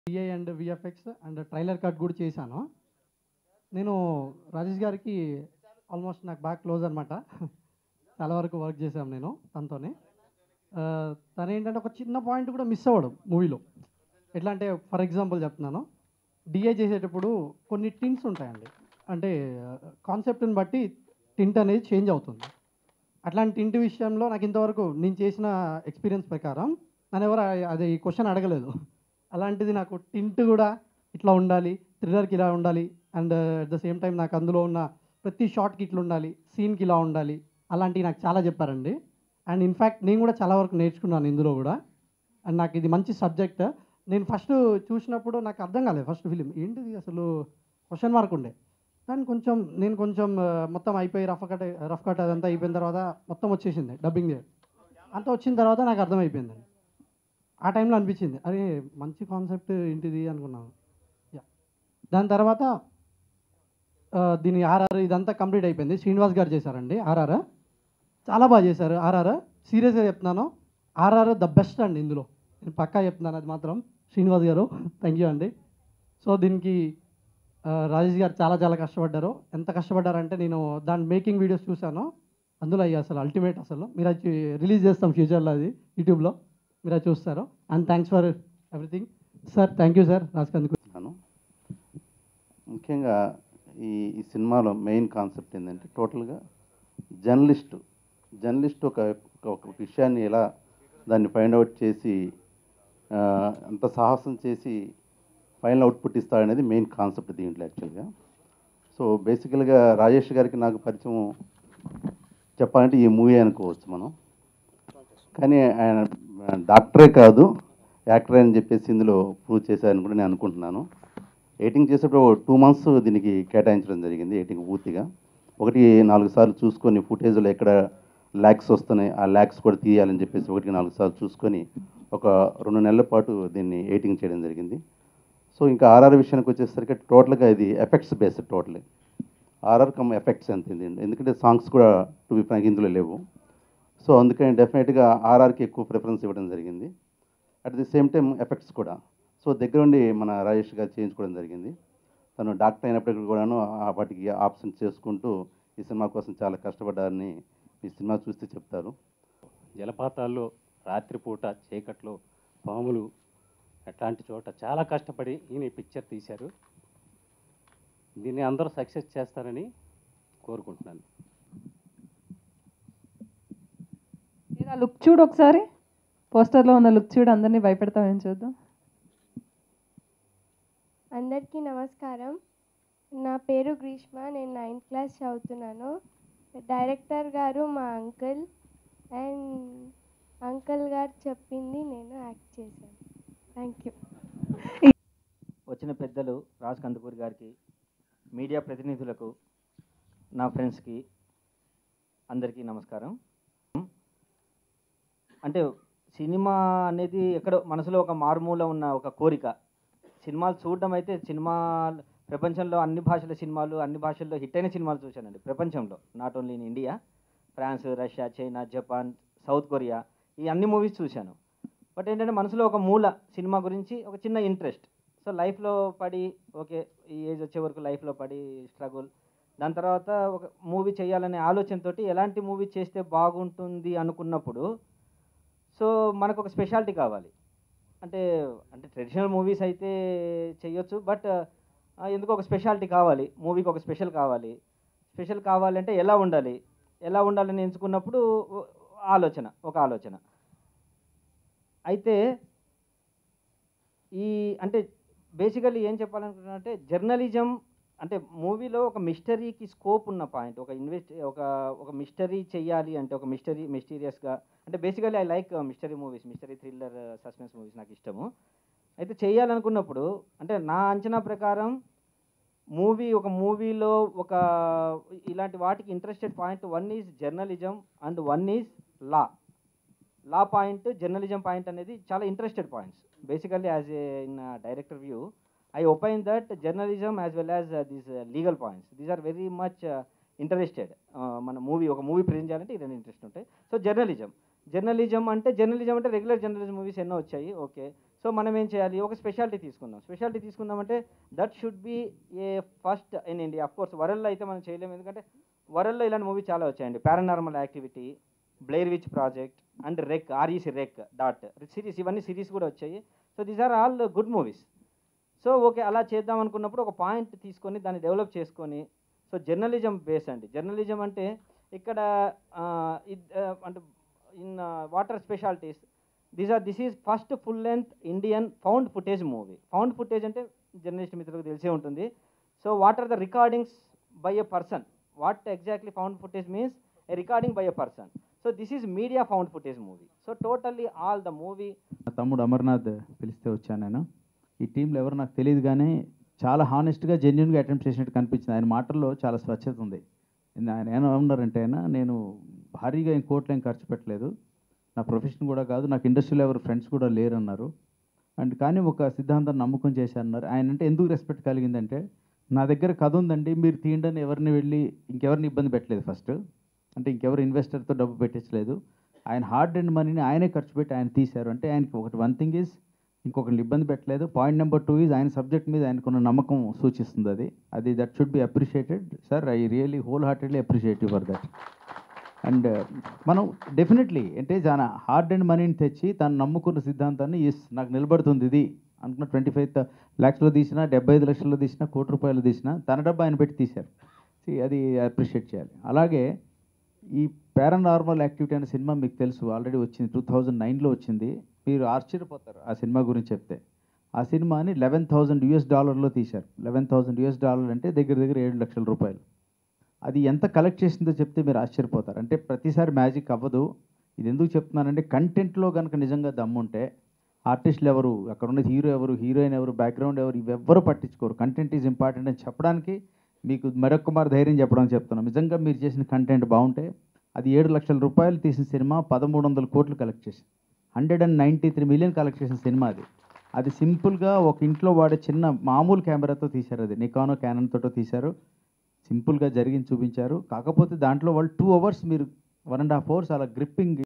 CI and VFX and trailer cut కూడా చేశాను నేను రాజేష్ గారికి ఆల్మోస్ట్ నాకు బాగా క్లోజ్ అనమాట చాలా వరకు వర్క్ చేశాం నేను తనతోనే ఆ, తను ఏంటంటే ఒక చిన్న పాయింట్ కూడా మిస్ అవ్వడు మూవీలో ఎట్లా అంటే ఫర్ ఎగ్జాంపుల్ చెప్తున్నాను డిఏ చేసేటప్పుడు కొన్ని టింట్స్ ఉంటాయండి అంటే కాన్సెప్ట్ని బట్టి టింట్ అనేది చేంజ్ అవుతుంది అట్లాంటి టింట్ విషయంలో నాకు ఇంతవరకు నేను చేసిన ఎక్స్పీరియన్స్ ప్రకారం నన్ను ఎవరు అది క్వశ్చన్ అడగలేదు అలాంటిది నాకు టింట్ కూడా ఇట్లా ఉండాలి థ్రిల్లర్కి ఇలా ఉండాలి and at the same time నాకు అందులో ఉన్న ప్రతి షార్ట్కి ఇట్లా ఉండాలి సీన్కి ఇలా ఉండాలి అలాంటివి నాకు చాలా చెప్పారండి అండ్ ఇన్ఫ్యాక్ట్ నేను కూడా చాలా వరకు నేర్చుకున్నాను ఇందులో కూడా అండ్ నాకు ఇది మంచి సబ్జెక్ట్ నేను ఫస్ట్ చూసినప్పుడు నాకు అర్థం కాలేదు ఫస్ట్ ఫిలిం ఏంటిది అసలు క్వశ్చన్ మార్క్ ఉండే కానీ కొంచెం నేను కొంచెం ఆ, మొత్తం అయిపోయి రఫ్ కట్ రఫ్ కట్ అదంతా అయిపోయిన తర్వాత మొత్తం వచ్చేసింది డబ్బింగ్ అంతా వచ్చిన తర్వాత నాకు అర్థమైపోయింది ఆ టైంలో అనిపించింది అరే మంచి కాన్సెప్ట్ ఏంటిది అనుకున్నాను యా దాని తర్వాత ఆ, దీని ఆర్ఆర్ ఇదంతా కంప్లీట్ అయిపోయింది శ్రీనివాస్ గారు చేశారండి ఆర్ఆర్ చాలా బాగా చేశారు ఆర్ఆర్ సీరియస్గా చెప్తున్నాను ఆర్ఆర్ ద బెస్ట్ అండి ఇందులో నేను పక్కా చెప్తున్నాను అది మాత్రం శ్రీనివాస్ గారు థ్యాంక్ యూ అండి సో దీనికి ఆ, రాజేష్ గారు చాలా చాలా కష్టపడ్డారు ఎంత కష్టపడ్డారంటే నేను దాని మేకింగ్ వీడియోస్ చూశాను అందులో అయ్యి అసలు అల్టిమేట్ అసలు మీరు అది రిలీజ్ చేస్తాం ఫ్యూచర్లో అది యూట్యూబ్లో మీరు అది చూస్తారు and thanks for everything sir thank you sir రాసుకందుకు చేస్తున్నాను ముఖ్యంగా ఈ ఈ సినిమాలో మెయిన్ కాన్సెప్ట్ ఏంటంటే టోటల్గా జర్నలిస్టు జర్నలిస్ట్ ఒక ఒక విషయాన్ని ఎలా దాన్ని ఫైండ్ అవుట్ చేసి ఆ, అంత సాహసం చేసి ఫైనల్ అవుట్పుట్ ఇస్తాడనేది మెయిన్ కాన్సెప్ట్ దీంట్లో యాక్చువల్గా సో బేసికల్గా రాజేష్ గారికి నాకు పరిచయం చెప్పాలంటే ఈ మూవీ అనుకోవచ్చు మనం కానీ ఆయన డాక్టరే కాదు యాక్టర్ అని చెప్పేసి ఇందులో ప్రూవ్ చేశారని కూడా నేను అనుకుంటున్నాను ఎయిటింగ్ చేసేటప్పుడు టూ మంత్స్ దీనికి కేటాయించడం జరిగింది ఎయిటింగ్ పూర్తిగా ఒకటి నాలుగు సార్లు చూసుకొని ఫుటేజ్లో ఎక్కడ ల్యాక్స్ వస్తున్నాయి ఆ ల్యాక్స్ కూడా తీయాలని చెప్పేసి ఒకటికి నాలుగు సార్లు చూసుకొని ఒక రెండు నెలల పాటు దీన్ని ఎయిటింగ్ చేయడం జరిగింది సో ఇంకా ఆర్ఆర్ విషయానికి వచ్చేసరికి టోటల్గా ఇది effects based total RR come effects అంత ఇది ఎందుకంటే సాంగ్స్ కూడా టు బి ఫ్రాంక్ ఇందులో లేవు సో అందుకని డెఫినెట్గా ఆర్ఆర్కి ఎక్కువ ప్రిఫరెన్స్ ఇవ్వడం జరిగింది at the same time effects కూడా సో దగ్గరుండి మన రాజేష్ గారు చేయించుకోవడం జరిగింది తను డాక్టర్ అయినప్పటికీ కూడాను ఆ వాటికి ఆప్షన్ చేసుకుంటూ ఈ సినిమా కోసం చాలా కష్టపడ్డారని ఈ సినిమా చూస్తే చెప్తారు జలపాతాల్లో రాత్రిపూట చీకట్లో పాములు అట్లాంటి చోట చాలా కష్టపడి ఈయన ఈ పిక్చర్ తీశారు దీన్ని అందరూ సక్సెస్ చేస్తారని కోరుకుంటున్నాను ఆ లుక్ చూడు ఒకసారి పోస్టర్లో ఉన్న లుక్ చూడు అందరినీ భయపెడతామేం చూద్దాం అందరికీ నమస్కారం నా పేరు గ్రీష్మ నేను నైన్త్ క్లాస్ చదువుతున్నాను డైరెక్టర్ గారు మా అంకుల్ అండ్ అంకుల్ గారు చెప్పింది నేను యాక్ట్ చేశాను థ్యాంక్ యూ వచ్చిన పెద్దలు రాజ్ కందుకూరి గారికి మీడియా ప్రతినిధులకు నా ఫ్రెండ్స్కి అందరికీ నమస్కారం అంటే సినిమా అనేది ఎక్కడో మనసులో ఒక మారుమూల ఉన్న ఒక కోరిక సినిమాలు చూడడం అయితే సినిమా ప్రపంచంలో అన్ని భాషల సినిమాలు అన్ని భాషల్లో హిట్ అయిన సినిమాలు చూశానండి ప్రపంచంలో not only in India France Russia China Japan South Korea ఈ అన్ని మూవీస్ చూశాను బట్ ఏంటంటే మనసులో ఒక మూల సినిమా గురించి ఒక చిన్న ఇంట్రెస్ట్ సో లైఫ్లో పడి ఓకే ఈ ఏజ్ వచ్చే వరకు లైఫ్లో పడి స్ట్రగుల్ దాని తర్వాత ఒక మూవీ చేయాలనే ఆలోచనతోటి ఎలాంటి మూవీ చేస్తే బాగుంటుంది అనుకున్నప్పుడు సో మనకు ఒక స్పెషాలిటీ కావాలి అంటే అంటే ట్రెడిషనల్ మూవీస్ అయితే చేయొచ్చు బట్ ఎందుకు ఒక స్పెషాలిటీ కావాలి మూవీకి ఒక స్పెషల్ కావాలి స్పెషల్ కావాలంటే ఎలా ఉండాలి ఎలా ఉండాలని ఎంచుకున్నప్పుడు ఆలోచన ఒక ఆలోచన అయితే ఈ అంటే బేసికల్లీ ఏం చెప్పాలనుకుంటున్నా అంటే జర్నలిజం అంటే మూవీలో ఒక మిస్టరీకి స్కోప్ ఉన్న పాయింట్ ఒక ఇన్వెస్ట్ ఒక ఒక మిస్టరీ చెయ్యాలి అంటే ఒక మిస్టరీ మిస్టీరియస్గా అంటే basically I like mystery movies mystery thriller suspense movies నాకు ఇష్టము అయితే చేయాలనుకున్నప్పుడు అంటే నా అంచనా ప్రకారం మూవీ ఒక మూవీలో ఒక ఇలాంటి వాటికి interested point one is journalism and one is law law point journalism point అనేది చాలా interested points basically as a in director view I opine that journalism as well as these legal points these are very much interested మన movie ఒక movie present చేయాలంటే ఈ రెండు interest ఉంటాయి so journalism journalism అంటే journalism అంటే regular journalism movies ఎన్నో వచ్చాయి ఓకే సో మనం ఏం చేయాలి ఒక స్పెషాలిటీ తీసుకుందాం స్పెషాలిటీ తీసుకుందామంటే that should be a first in India of course వరల్డ్లో అయితే మనం చేయలేము ఎందుకంటే వరల్డ్లో ఇలాంటి మూవీ చాలా వచ్చాయండి paranormal activity Blair Witch project and rec REC rec dot series ఇవన్నీ సిరీస్ కూడా వచ్చాయి so these are all good movies so okay అలా చేద్దాం అనుకున్నప్పుడు ఒక పాయింట్ తీసుకొని దాన్ని డెవలప్ చేసుకొని సో జర్నలిజం బేస్ అండి జర్నలిజం అంటే ఇక్కడ ఆ, ఇద్- ఆ, అంటే in water specialities these are this is first full length Indian found footage movie found footage అంటే జర్నలిస్ట్ మిత్రులకు తెలిసే ఉంటుంది so what are the recordings by a person what exactly found footage means a recording by a person so this is media found footage movie so totally all the movie నా తమ్ముడు అమర్నాథ్ పిలిస్తే వచ్చాను నేను ఈ టీంలో ఎవరు నాకు తెలియదు కానీ చాలా హానెస్ట్గా జెన్యున్గా అటెంప్ట్ చేసినట్టు కనిపించింది ఆయన మాటల్లో చాలా స్వచ్ఛత ఉంది ఇంద- ఆయన ఏమన్నారంటే ఆయన నేను భారీగా ఏం కోట్లు ఏం ఖర్చు పెట్టలేదు నా ప్రొఫెషన్ కూడా కాదు నాకు ఇండస్ట్రీలో ఎవరు ఫ్రెండ్స్ కూడా లేరు అన్నారు అండ్ కానీ ఒక సిద్ధాంతం నమ్మకం చేశారన్నారు ఆయన అంటే ఎందుకు రెస్పెక్ట్ కలిగిందంటే నా దగ్గర కథ ఉందండి మీరు తీయండి ఎవరిని వెళ్ళి ఇంకెవరిని ఇబ్బంది పెట్టలేదు ఫస్ట్ అంటే ఇంకెవరు ఇన్వెస్టర్తో డబ్బు పెట్టించలేదు ఆయన హార్డ్ అండ్ మనీని ఆయనే ఖర్చు పెట్టి ఆయన తీశారు అంటే ఆయనకి ఒకటి వన్ థింగ్ ఈజ్ ఇంకొకరిని ఇబ్బంది పెట్టలేదు పాయింట్ నెంబర్ టూ ఈజ్ ఆయన సబ్జెక్ట్ మీద ఆయనకున్న నమ్మకం సూచిస్తుంది అది అది that should be appreciated sir I really wholeheartedly appreciate for that and మనం డెఫినెట్లీ అంటే చాలా హార్డ్ అండ్ మనీని తెచ్చి తను నమ్ముకున్న సిద్ధాంతాన్ని ఎస్ నాకు నిలబడుతుంది ఇది అనుకున్న ట్వంటీ ఫైవ్ ల్యాక్స్లో తీసినా డెబ్బై ఐదు లక్షల్లో తీసినా కోటి రూపాయలు తీసినా తన డబ్బా ఆయన పెట్టి తీశారు See, అది అప్రిషియేట్ చేయాలి అలాగే ఈ పారానార్మల్ యాక్టివిటీ అనే సినిమా మీకు తెలుసు ఆల్రెడీ వచ్చింది టూ థౌజండ్ నైన్లో వచ్చింది మీరు ఆశ్చర్యపోతారు ఆ సినిమా గురించి చెప్తే ఆ సినిమాని లెవెన్ థౌజండ్ యూఎస్ డాలర్లో తీశారు లెవెన్ థౌజండ్ యూఎస్ డాలర్ అంటే దగ్గర దగ్గర ఏడు లక్షల రూపాయలు అది ఎంత కలెక్ట్ చేసిందో చెప్తే మీరు ఆశ్చర్యపోతారు అంటే ప్రతిసారి మ్యాజిక్ అవ్వదు ఇది ఎందుకు చెప్తున్నానంటే కంటెంట్లో కనుక నిజంగా దమ్ముంటే ఆర్టిస్టులు ఎవరు అక్కడ ఉన్న హీరో ఎవరు హీరోయిన్ ఎవరు బ్యాక్గ్రౌండ్ ఎవరు ఇవెవ్వరూ పట్టించుకోరు కంటెంట్ ఈజ్ ఇంపార్టెంట్ అని చెప్పడానికి మీకు మరొక మారు ధైర్యం చెప్పడం చెప్తున్నాను నిజంగా మీరు చేసిన కంటెంట్ బాగుంటే అది ఏడు లక్షల రూపాయలు తీసిన సినిమా పదమూడు వందల కోట్లు కలెక్ట్ చేసింది hundred and ninety three million collect చేసిన సినిమా అది అది సింపుల్గా ఒక ఇంట్లో వాడే చిన్న మామూలు కెమెరాతో తీశారు అది నికానో క్యానన్ తోటో తీశారు సింపుల్గా జరిగింది చూపించారు కాకపోతే దాంట్లో వాళ్ళు టూ అవర్స్ మీరు వన్ అండ్ హాఫ్ అవర్స్ అలా గ్రిప్పింగ్